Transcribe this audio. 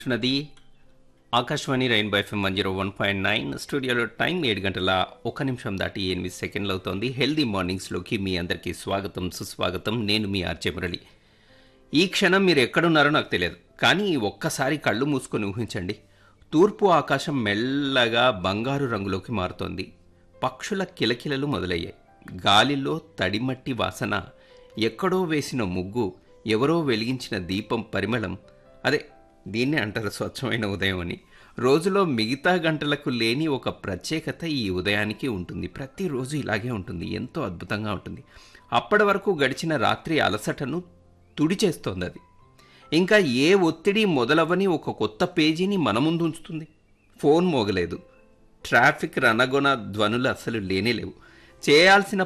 నది Akashvani rainbow FM one zero one point nine స్టూడియోలో time ఏడు గంటల ఒక నిమిషం దాటి ఎనిమిది సెకండ్లు అవుతోంది హెల్దీ మార్నింగ్స్లోకి మీ అందరికీ స్వాగతం సుస్వాగతం నేను మీ ఆర్జే మురళి ఈ క్షణం మీరు ఎక్కడున్నారో నాకు తెలియదు కానీ ఒక్కసారి కళ్ళు మూసుకొని ఊహించండి తూర్పు ఆకాశం మెల్లగా బంగారు రంగులోకి మారుతోంది పక్షుల కిలకిలలు మొదలయ్యాయి గాలిలో తడిమట్టి వాసన ఎక్కడో వేసిన ముగ్గు ఎవరో వెలిగించిన దీపం పరిమళం అదే దీన్నే అంటారు స్వచ్ఛమైన ఉదయం అని రోజులో మిగతా గంటలకు లేని ఒక ప్రత్యేకత ఈ ఉదయానికి ఉంటుంది ప్రతిరోజు ఇలాగే ఉంటుంది ఎంతో అద్భుతంగా ఉంటుంది అప్పటి వరకు గడిచిన రాత్రి అలసటను తుడిచేస్తోంది అది ఇంకా ఏ ఒత్తిడి మొదలవని ఒక కొత్త పేజీని మన ముందు ఉంచుతుంది ఫోన్ మోగలేదు ట్రాఫిక్ రణగొణ ధ్వనులు అస్సలు లేనే లేవు చేయాల్సిన